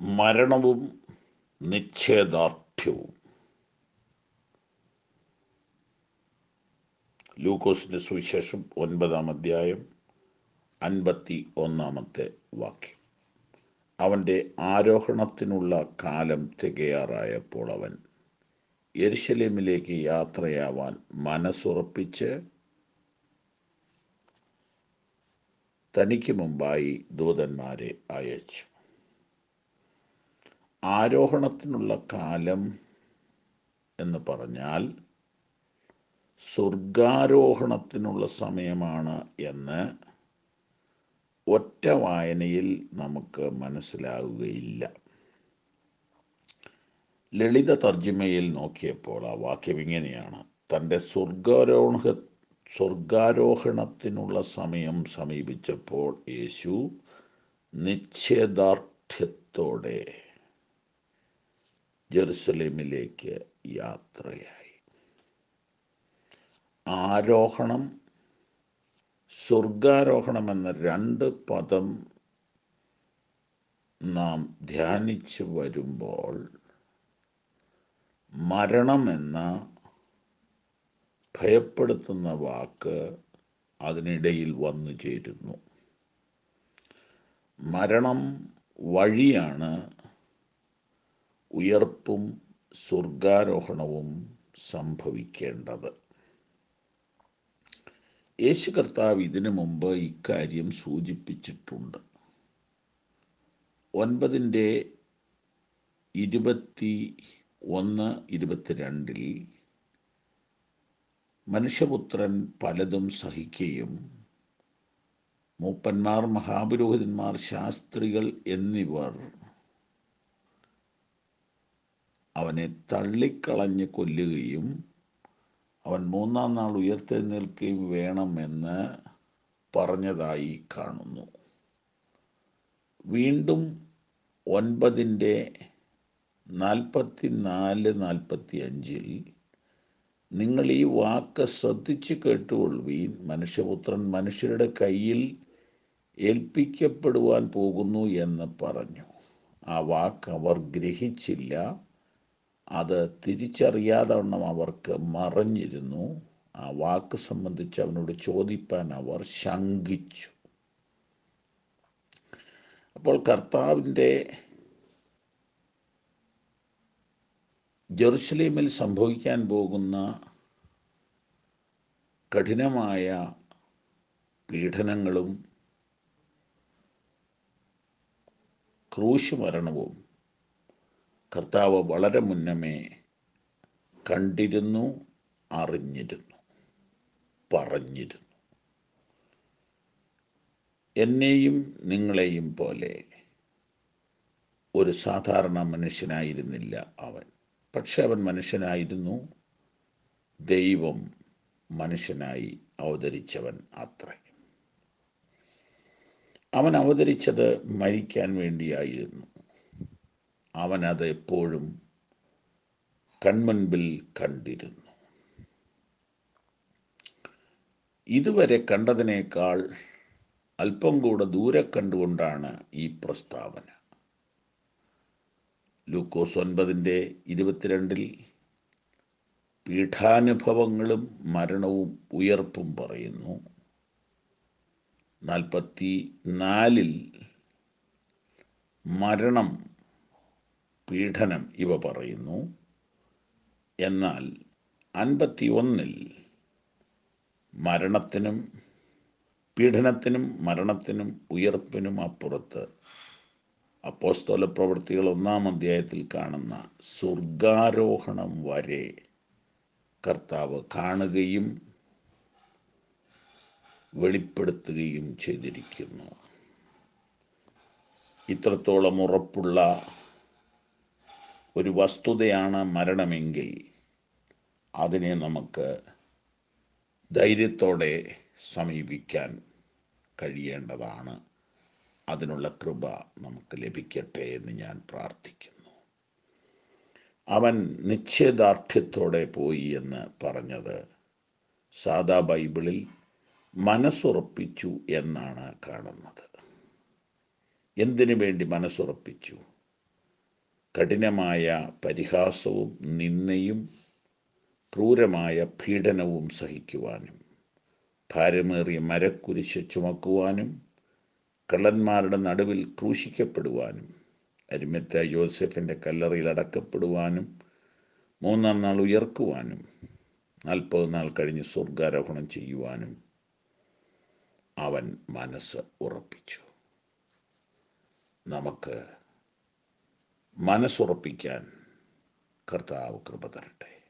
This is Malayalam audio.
മരണവും നിശ്ചയദാർഢ്യവും ലൂക്കോസിന്റെ സുവിശേഷം ഒൻപതാം അധ്യായം അൻപത്തി ഒന്നാമത്തെ വാക്യം അവൻ്റെ ആരോഹണത്തിനുള്ള കാലം തികയാറായപ്പോൾ അവൻ യെരുശലേമിലേക്ക് യാത്രയാവാൻ മനസ്സുറപ്പിച്ച് തനിക്ക് മുമ്പായി ദൂതന്മാരെ അയച്ചു ആരോഹണത്തിനുള്ള കാലം എന്ന് പറഞ്ഞാൽ സ്വർഗാരോഹണത്തിനുള്ള സമയമാണ് എന്ന് ഒറ്റ വായനയിൽ നമുക്ക് മനസ്സിലാവുകയില്ല ലളിത തർജിമയിൽ നോക്കിയപ്പോൾ ആ വാക്യം ഇങ്ങനെയാണ് തൻ്റെ സ്വർഗാരോഹ സ്വർഗാരോഹണത്തിനുള്ള സമയം സമീപിച്ചപ്പോൾ യേശു നിശ്ചയദാർഢ്യത്തോടെ ജെറുസലേമിലേക്ക് യാത്രയായി ആരോഹണം സ്വർഗാരോഹണം എന്ന രണ്ട് പദം നാം ധ്യാനിച്ചു വരുമ്പോൾ മരണം എന്ന ഭയപ്പെടുത്തുന്ന വാക്ക് അതിനിടയിൽ വന്നു ചേരുന്നു മരണം വഴിയാണ് ഉയർപ്പും സ്വർഗാരോഹണവും സംഭവിക്കേണ്ടത് യേശു കർത്താവ് ഇതിനു മുമ്പ് ഇക്കാര്യം സൂചിപ്പിച്ചിട്ടുണ്ട് ഒൻപതിൻ്റെ ഇരുപത്തി ഒന്ന് ഇരുപത്തിരണ്ടിൽ മനുഷ്യപുത്രൻ പലതും സഹിക്കുകയും മൂപ്പന്മാർ മഹാപുരോഹിതന്മാർ ശാസ്ത്രികൾ എന്നിവർ അവനെ തള്ളിക്കളഞ്ഞ് കൊല്ലുകയും അവൻ മൂന്നാം നാൾ ഉയർത്തെഴുന്നേൽക്കുകയും വേണമെന്ന് പറഞ്ഞതായി കാണുന്നു വീണ്ടും ഒൻപതിൻ്റെ നാൽപ്പത്തി നാല് നാൽപ്പത്തി അഞ്ചിൽ നിങ്ങൾ ഈ വാക്ക് ശ്രദ്ധിച്ച് കേട്ടുകൊള്ളുവീൻ മനുഷ്യപുത്രൻ മനുഷ്യരുടെ കയ്യിൽ ഏൽപ്പിക്കപ്പെടുവാൻ പോകുന്നു എന്ന് പറഞ്ഞു ആ വാക്ക് അവർ ഗ്രഹിച്ചില്ല അത് തിരിച്ചറിയാതവണ്ണം അവർക്ക് മറഞ്ഞിരുന്നു ആ വാക്ക് സംബന്ധിച്ച് അവനോട് ചോദിപ്പാൻ അവർ ശങ്കിച്ചു അപ്പോൾ കർത്താവിൻ്റെ ജെറുസലേമിൽ സംഭവിക്കാൻ പോകുന്ന കഠിനമായ പീഡനങ്ങളും ക്രൂശ് മരണവും കർത്താവ് വളരെ മുന്നമേ കണ്ടിരുന്നു അറിഞ്ഞിരുന്നു പറഞ്ഞിരുന്നു എന്നെയും നിങ്ങളെയും പോലെ ഒരു സാധാരണ മനുഷ്യനായിരുന്നില്ല അവൻ പക്ഷെ അവൻ മനുഷ്യനായിരുന്നു ദൈവം മനുഷ്യനായി അവതരിച്ചവൻ അത്രേ അവൻ അവതരിച്ചത് മരിക്കാൻ വേണ്ടിയായിരുന്നു അവൻ അത് എപ്പോഴും കൺമുൻപിൽ കണ്ടിരുന്നു ഇതുവരെ കണ്ടതിനേക്കാൾ അല്പം കൂടെ ദൂരെ കണ്ടുകൊണ്ടാണ് ഈ പ്രസ്താവന ലൂക്കോസ് ഒൻപതിൻ്റെ ഇരുപത്തിരണ്ടിൽ പീഠാനുഭവങ്ങളും മരണവും ഉയർപ്പും പറയുന്നു നാൽപ്പത്തി നാലിൽ മരണം പീഡനം ഇവ പറയുന്നു എന്നാൽ അൻപത്തി ഒന്നിൽ മരണത്തിനും പീഡനത്തിനും മരണത്തിനും ഉയർപ്പിനും അപ്പുറത്ത് അപ്പോസ്തോല പ്രവൃത്തികൾ ഒന്നാം അധ്യായത്തിൽ കാണുന്ന സ്വർഗാരോഹണം വരെ കർത്താവ് കാണുകയും വെളിപ്പെടുത്തുകയും ചെയ്തിരിക്കുന്നു ഇത്രത്തോളം ഉറപ്പുള്ള ഒരു വസ്തുതയാണ് മരണമെങ്കിൽ അതിനെ നമുക്ക് ധൈര്യത്തോടെ സമീപിക്കാൻ കഴിയേണ്ടതാണ് അതിനുള്ള കൃപ നമുക്ക് ലഭിക്കട്ടെ എന്ന് ഞാൻ പ്രാർത്ഥിക്കുന്നു അവൻ നിശ്ചയദാർഢ്യത്തോടെ പോയി എന്ന് പറഞ്ഞത് സാദാ ബൈബിളിൽ മനസ്സുറപ്പിച്ചു എന്നാണ് കാണുന്നത് എന്തിനു വേണ്ടി മനസ്സുറപ്പിച്ചു കഠിനമായ പരിഹാസവും നിന്നയും ക്രൂരമായ പീഡനവും സഹിക്കുവാനും ഭാരമേറിയ മരക്കുരിശ് ചുമക്കുവാനും കള്ളന്മാരുടെ നടുവിൽ ക്രൂശിക്കപ്പെടുവാനും അരിമത്ത യോസെഫിൻ്റെ കല്ലറയിൽ അടക്കപ്പെടുവാനും മൂന്നാം നാൾ ഉയർക്കുവാനും നാൽപ്പത് നാൾ കഴിഞ്ഞ് സ്വർഗാരോഹണം ചെയ്യുവാനും അവൻ മനസ്സ് ഉറപ്പിച്ചു നമുക്ക് മനസ്സുറപ്പിക്കാൻ കർത്താവ് കൃപ തരട്ടെ